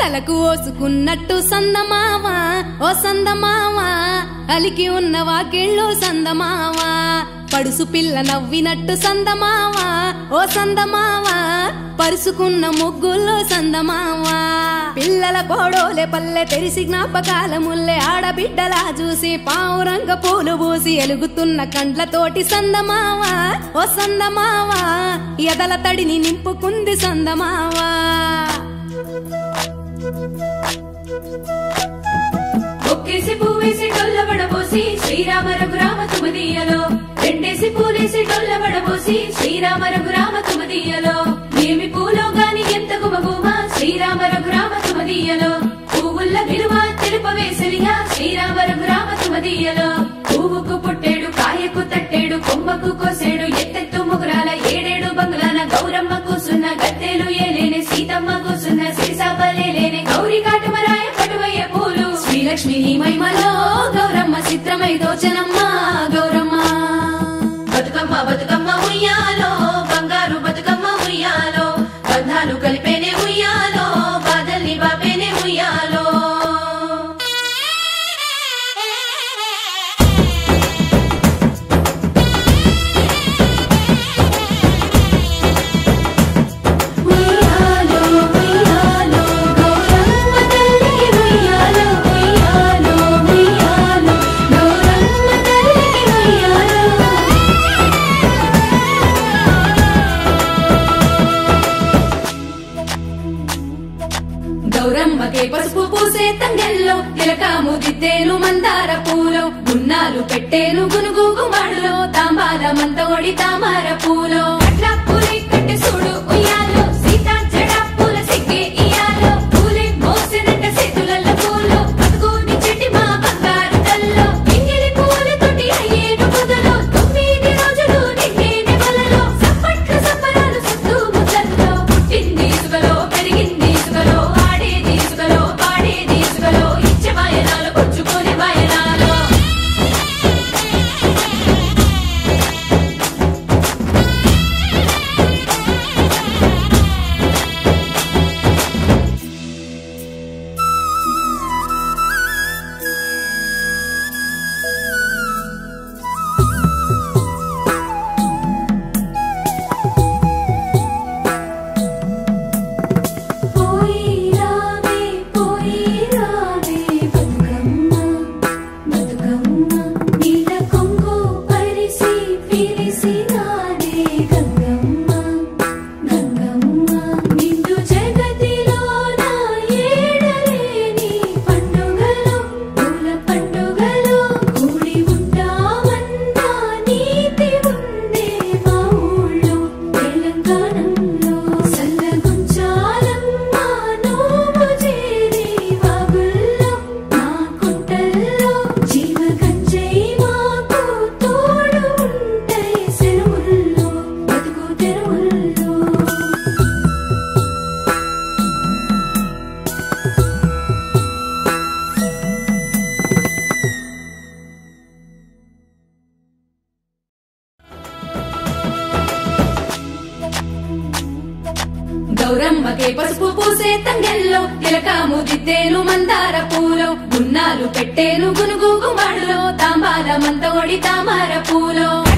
తలకు ఓసుకున్నట్టు సందమావా ఓ సందమావా అలికి ఉన్న వాకిళ్ళు సందమావా పడుసు పిల్ల నవ్వినట్టు సందమావా ఓ సందమావా పరుసుకున్న ముగ్గుల్లో సందమావా పిల్లల కోడోలే పల్లె తెరిసి జ్ఞాపకాల ముల్లె ఆడబిడ్డలా చూసి పావురంగ పూలు పూసి ఎలుగుతున్న కండ్లతోటి సందమావా ఓ సందమావా ఎదల తడిని నింపుకుంది సందమావా ఒక్కేసి పువ్వేసి డొల్ల వడబోసి శ్రీరామ రఘురామ తుమదీయలో రెండేసి పూలేసి డొల్ల వడబోసి శ్రీరామ రఘురామ తుమదీయలో ఏమి పూలో గాని ఎంత గుమగుమ శ్రీరామ రఘురామ తుమదీయలో పువ్వుల్ల విలువ తెలుపవేసలిగా శ్రీరామ రఘురామ తుమదీయలో పువ్వుకు పుట్టేడు కాయకు తట్టేడు కొమ్మకు కోసేడు ఎత్తెత్తు ముగురాల ఏడేడు బంగ్లాల గౌరమ్మ కూసున్న గద్దెలు ఏలేనే సీతమ్మ కూసున్న సిరిసాపలేలేనే గౌరీ కాటమరాయ కటువయ్య పూలు శ్రీలక్ష్మి నీ మహిమలో గౌరమ్మ చిత్రమై దోచనమ్మ గౌరమ్మ బతుకమ్మ బతుకమ్మ ఉయ్యాలో బంగారు బతుకమ్మ ఉయ్యాలో బంధాలు కలిపేనే ఉయ్యాలో బాధల్ని బాపేనే ఉయ్యాలో ఉయ్యాలో ఉయ్యాలో గౌరమ్మ తల్లికి ఉయ్యాలో ఉయ్యాలో ఉయ్యాలో గౌరమ్మ తల్లికి ఉయ్యాలో గౌరమ్మకే పసుపు పూసే తంగెల్లో తిలకాము దిద్దేను మందార పూలో గున్నాలు పెట్టేను గునుగు గుమాడులో తాంబాల మంత ఒడి తామర పూలో అట్లా పూలే కట్టె చూడు ఉయ్యాలో సీతా జడ పూల సిగ్గే ఇయ్యాలో పూలే మోసినట్ట చేతులల్ల పూలో బతుకుని చెట్టి మా బంగారు తల్లో ఎంగిలి పూలతోటి అయ్యేను పొదలో తొమ్మిది రోజులు నిండేని వలలో సప్పట్లు సప్పరాలు సత్తు ముద్దల్లో పుట్టింది సుగలో పెరిగింది సుగలో ఆడేది సుగలో పాడేది సుగలో ఇచ్చే వాయనాలు పుచ్చుకునే వాయనాలు పోయి రావే పోయి రావే బతుకమ్మ బతుకమ్మ నీల కొంగు పరిసి పిలిసి నాదే గంగమ్మ గంగమ్మ నిండు జగతిలో నా ఏడలేని పండుగలు పూల పండుగలు కూడి ఉంటామన్నా నీతి ఉందే మా ఊళ్ళో తెలంగాణంలో సల్లగుంచాలమ్మ నువ్వు చేరి వాగుల్లో మా కుంటల్లో జీవ గంజై మాకు తోడు ఉంటై సెరువుల్లో బతుకు తెరువుల్లో గౌరమ్మకే పసుపు పూసే తంగెల్లో తిలకాము దిద్దేను మందార పూలో గున్నాలు పెట్టేను గునుగు గుమాడులో తాంబాల మంత ఒడి తామర పూలో